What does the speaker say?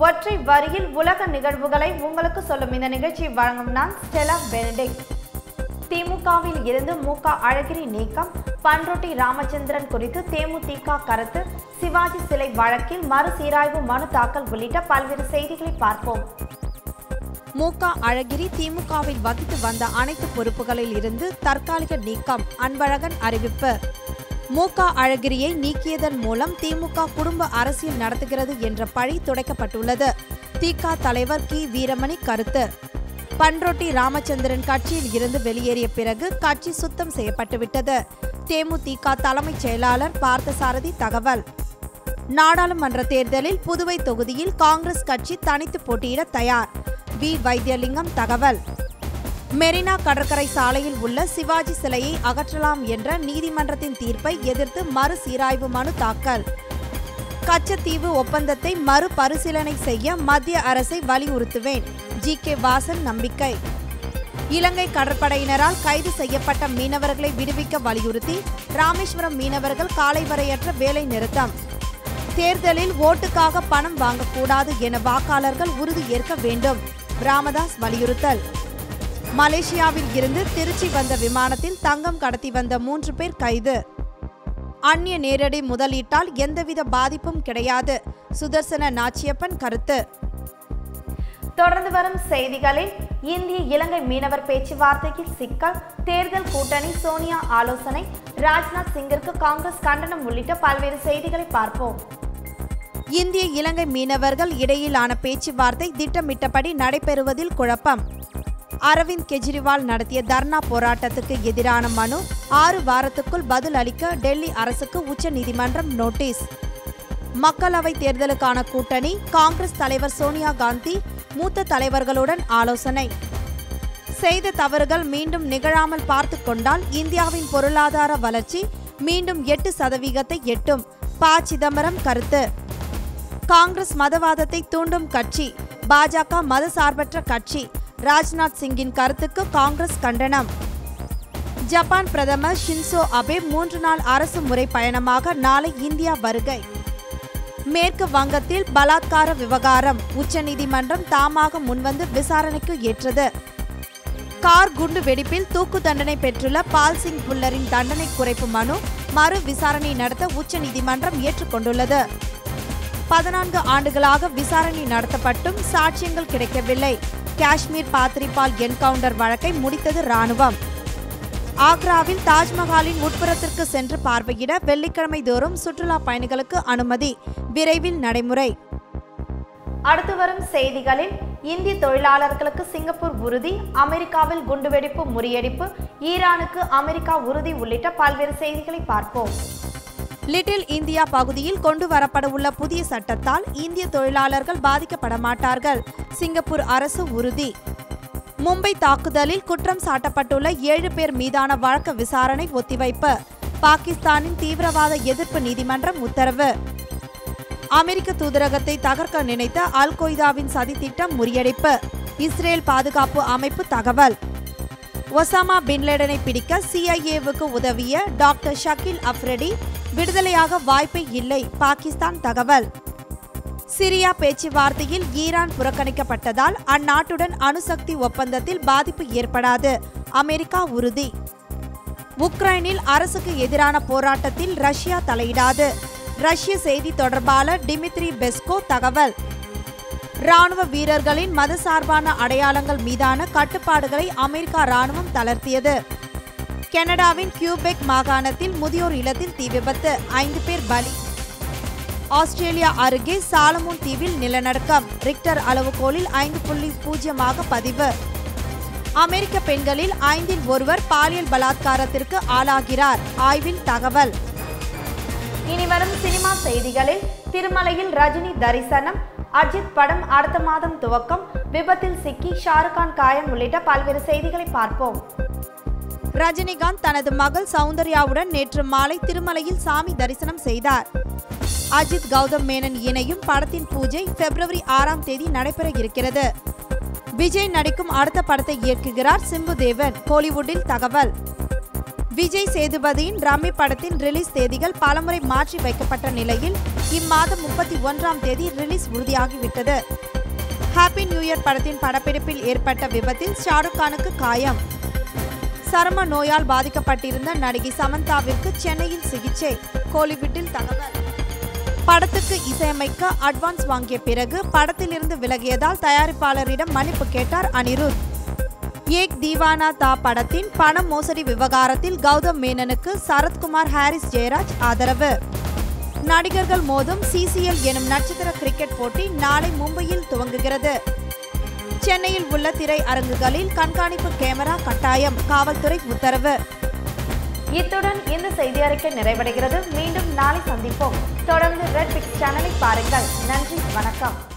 ஒற்றை வரியில் உலக நிகழ்வுகளை உங்களுக்கு சொல்லும் இந்த நிகழ்ச்சியை வழங்கும் நான் ஸ்டெலா பெனடிக் திமுகவில் இருந்து முக அழகிரி நீக்கம் பன்ருட்டி ராமச்சந்திரன் குறித்து தேமுதிக கருத்து சிவாஜி சிலை வழக்கில் மறுசீராய்வு மனு தாக்கல் உள்ளிட்ட பல்வேறு செய்திகளை பார்ப்போம் முக அழகிரி திமுகவில் வகித்து வந்த அனைத்து பொறுப்புகளில் இருந்து தற்காலிக நீக்கம் அன்பழகன் அறிவிப்பு முக அழகிரியை நீக்கியதன் மூலம் திமுக குடும்ப அரசியல் நடத்துகிறது என்ற பழி துடைக்கப்பட்டுள்ளது திக தலைவர் கி வீரமணி கருத்து பன்ரொட்டி ராமச்சந்திரன் கட்சியில் இருந்து வெளியேறிய பிறகு கட்சி சுத்தம் செய்யப்பட்டுவிட்டது தேமுதிக தலைமைச் செயலாளர் பார்த்தசாரதி தகவல் நாடாளுமன்ற தேர்தலில் புதுவை தொகுதியில் காங்கிரஸ் கட்சி தனித்து போட்டியிட தயார் வி வைத்தியலிங்கம் தகவல் மெரினா கடற்கரை சாலையில் உள்ள சிவாஜி சிலையை அகற்றலாம் என்ற நீதிமன்றத்தின் தீர்ப்பை எதிர்த்து மறுசீராய்வு மனு தாக்கல் கச்சத்தீவு ஒப்பந்தத்தை மறுபரிசீலனை செய்ய மத்திய அரசை வலியுறுத்துவேன் ஜி கே வாசன் நம்பிக்கை இலங்கை கடற்படையினரால் கைது செய்யப்பட்ட மீனவர்களை விடுவிக்க வலியுறுத்தி ராமேஸ்வரம் மீனவர்கள் காலை வரையற்ற வேலை நிறுத்தம் தேர்தலில் ஓட்டுக்காக பணம் வாங்கக்கூடாது என வாக்காளர்கள் உறுதி ஏற்க வேண்டும் ராமதாஸ் வலியுறுத்தல் மலேசியாவில் இருந்து திருச்சி வந்த விமானத்தில் தங்கம் கடத்தி வந்த மூன்று பேர் கைது அந்நிய நேரடி முதலீட்டால் எந்தவித பாதிப்பும் கிடையாது சுதர்சன நாச்சியப்பன் கருத்து தொடர்ந்து வரும் செய்திகளில் இந்திய இலங்கை மீனவர் பேச்சுவார்த்தையில் சிக்கல் தேர்தல் கூட்டணி சோனியா ஆலோசனை ராஜ்நாத் சிங்கிற்கு காங்கிரஸ் கண்டனம் உள்ளிட்ட பல்வேறு செய்திகளை பார்ப்போம் இந்திய இலங்கை மீனவர்கள் இடையிலான பேச்சுவார்த்தை திட்டமிட்டபடி நடைபெறுவதில் குழப்பம் அரவிந்த் கெஜ்ரிவால் நடத்திய தர்ணா போராட்டத்துக்கு எதிரான மனு ஆறு வாரத்துக்குள் பதில் அளிக்க டெல்லி அரசுக்கு உச்சநீதிமன்றம் நோட்டீஸ் மக்களவை தேர்தலுக்கான கூட்டணி காங்கிரஸ் தலைவர் சோனியா காந்தி மூத்த தலைவர்களுடன் ஆலோசனை செய்த தவறுகள் மீண்டும் நிகழாமல் பார்த்து கொண்டால் இந்தியாவின் பொருளாதார வளர்ச்சி மீண்டும் எட்டு சதவீதத்தை எட்டும் ப சிதம்பரம் கருத்து காங்கிரஸ் மதவாதத்தை தூண்டும் கட்சி பாஜக மதசார்பற்ற கட்சி ராஜ்நாத் சிங்கின் கருத்துக்கு காங்கிரஸ் கண்டனம் ஜப்பான் பிரதமர் ஷின்சோ அபே மூன்று நாள் அரசு முறை பயணமாக நாளை இந்தியா வருகை மேற்கு வங்கத்தில் பலாத்கார விவகாரம் உச்சநீதிமன்றம் தாமாக முன்வந்து விசாரணைக்கு ஏற்றது கார் குண்டு வெடிப்பில் தூக்கு தண்டனை பெற்றுள்ள பால் சிங் புல்லரின் தண்டனை குறைப்பு மனு மறு விசாரணை நடத்த உச்சநீதிமன்றம் ஏற்றுக்கொண்டுள்ளது பதினான்கு ஆண்டுகளாக விசாரணை நடத்தப்பட்டும் சாட்சியங்கள் கிடைக்கவில்லை காஷ்மீர் பாத்ரிபால் என்கவுண்டர் வழக்கை முடித்தது ராணுவம் ஆக்ராவில் தாஜ்மஹாலின் உட்புறத்திற்கு சென்று பார்வையிட வெள்ளிக்கிழமை தோறும் சுற்றுலா பயணிகளுக்கு அனுமதி விரைவில் நடைமுறை அடுத்து வரும் செய்திகளில் இந்திய தொழிலாளர்களுக்கு சிங்கப்பூர் உறுதி அமெரிக்காவில் குண்டுவெடிப்பு முறியடிப்பு ஈரானுக்கு அமெரிக்கா உறுதி உள்ளிட்ட பல்வேறு செய்திகளை பார்ப்போம் லிட்டில் இந்தியா பகுதியில் கொண்டு வரப்பட உள்ள புதிய சட்டத்தால் இந்திய தொழிலாளர்கள் பாதிக்கப்பட மாட்டார்கள் சிங்கப்பூர் அரசு உறுதி மும்பை தாக்குதலில் குற்றம் சாட்டப்பட்டுள்ள ஏழு பேர் மீதான வழக்கு விசாரணை ஒத்திவைப்பு பாகிஸ்தானின் தீவிரவாத எதிர்ப்பு நீதிமன்றம் உத்தரவு அமெரிக்க தூதரகத்தை தகர்க்க நினைத்த அல் கொய்தாவின் சதித்திட்டம் முறியடிப்பு இஸ்ரேல் பாதுகாப்பு அமைப்பு தகவல் ஒசாமா பின்லேடனை பிடிக்க சிஐஏவுக்கு உதவிய டாக்டர் ஷக்கீல் அப்ரெடி விடுதலையாக வாய்ப்பே இல்லை பாகிஸ்தான் தகவல் சிரியா பேச்சுவார்த்தையில் ஈரான் புறக்கணிக்கப்பட்டதால் அந்நாட்டுடன் அணுசக்தி ஒப்பந்தத்தில் பாதிப்பு ஏற்படாது அமெரிக்கா உறுதி உக்ரைனில் அரசுக்கு எதிரான போராட்டத்தில் ரஷ்யா தலையிடாது ரஷ்ய செய்தி தொடர்பாளர் டிமித்ரி பெஸ்கோ தகவல் ராணுவ வீரர்களின் மதசார்பான அடையாளங்கள் மீதான கட்டுப்பாடுகளை அமெரிக்கா ராணுவம் தளர்த்தியது கனடாவின் கியூபெக் மாகாணத்தில் முதியோர் இல்லத்தில் தீ விபத்து ஐந்து பேர் பலி ஆஸ்திரேலியா அருகே சாலமோன் தீவில் நிலநடுக்கம் ரிக்டர் அளவுகோலில் ஐந்து புள்ளி பூஜ்ஜியமாக பதிவு அமெரிக்க பெண்களில் ஐந்தில் ஒருவர் பாலியல் பலாத்காரத்திற்கு ஆளாகிறார் ஆய்வில் தகவல் இனி வரும் சினிமா செய்திகளில் திருமலையில் ரஜினி தரிசனம் அஜித் படம் அடுத்த மாதம் துவக்கம் விபத்தில் சிக்கி ஷாருக் கான் காயம் உள்ளிட்ட பல்வேறு செய்திகளை பார்ப்போம் ரஜினிகாந்த் தனது மகள் சௌந்தர்யாவுடன் நேற்று மாலை திருமலையில் சாமி தரிசனம் செய்தார் அஜித் கௌதம் மேனன் இணையும் படத்தின் பூஜை பிப்ரவரி ஆறாம் தேதி நடைபெற இருக்கிறது விஜய் நடிக்கும் அடுத்த படத்தை இயக்குகிறார் சிம்பு தேவன் கோலிவுட்டில் தகவல் விஜய் சேதுபதியின் ரம்மி படத்தின் ரிலீஸ் தேதிகள் பலமுறை மாற்றி வைக்கப்பட்ட நிலையில் இம்மாதம் முப்பத்தி ஒன்றாம் தேதி ரிலீஸ் உறுதியாகிவிட்டது ஹாப்பி நியூ இயர் படத்தின் படப்பிடிப்பில் ஏற்பட்ட விபத்தில் ஷாருக் கானுக்கு காயம் சரும நோயால் பாதிக்கப்பட்டிருந்த நடிகை சமந்தாவிற்கு சென்னையில் சிகிச்சை கோலிவுட்டில் தகவல் படத்துக்கு இசையமைக்க அட்வான்ஸ் வாங்கிய பிறகு படத்திலிருந்து விலகியதால் தயாரிப்பாளரிடம் மன்னிப்பு கேட்டார் அனிருத் ஏக் தீவானா தா படத்தின் பண மோசடி விவகாரத்தில் கௌதம் மேனனுக்கு சரத்குமார் ஹாரிஸ் ஜெயராஜ் ஆதரவு நடிகர்கள் மோதும் சிசிஎல் எனும் நட்சத்திர கிரிக்கெட் போட்டி நாளை மும்பையில் துவங்குகிறது சென்னையில் உள்ள திரை அரங்குகளில் கண்காணிப்பு கேமரா கட்டாயம் காவல்துறை உத்தரவு இத்துடன் இந்த செய்தி அறிக்கை நிறைவடைகிறது மீண்டும் நாளை சந்திப்போம் தொடர்ந்து ரெட் பிக்ஸ் சேனலை பாருங்கள் நன்றி வணக்கம்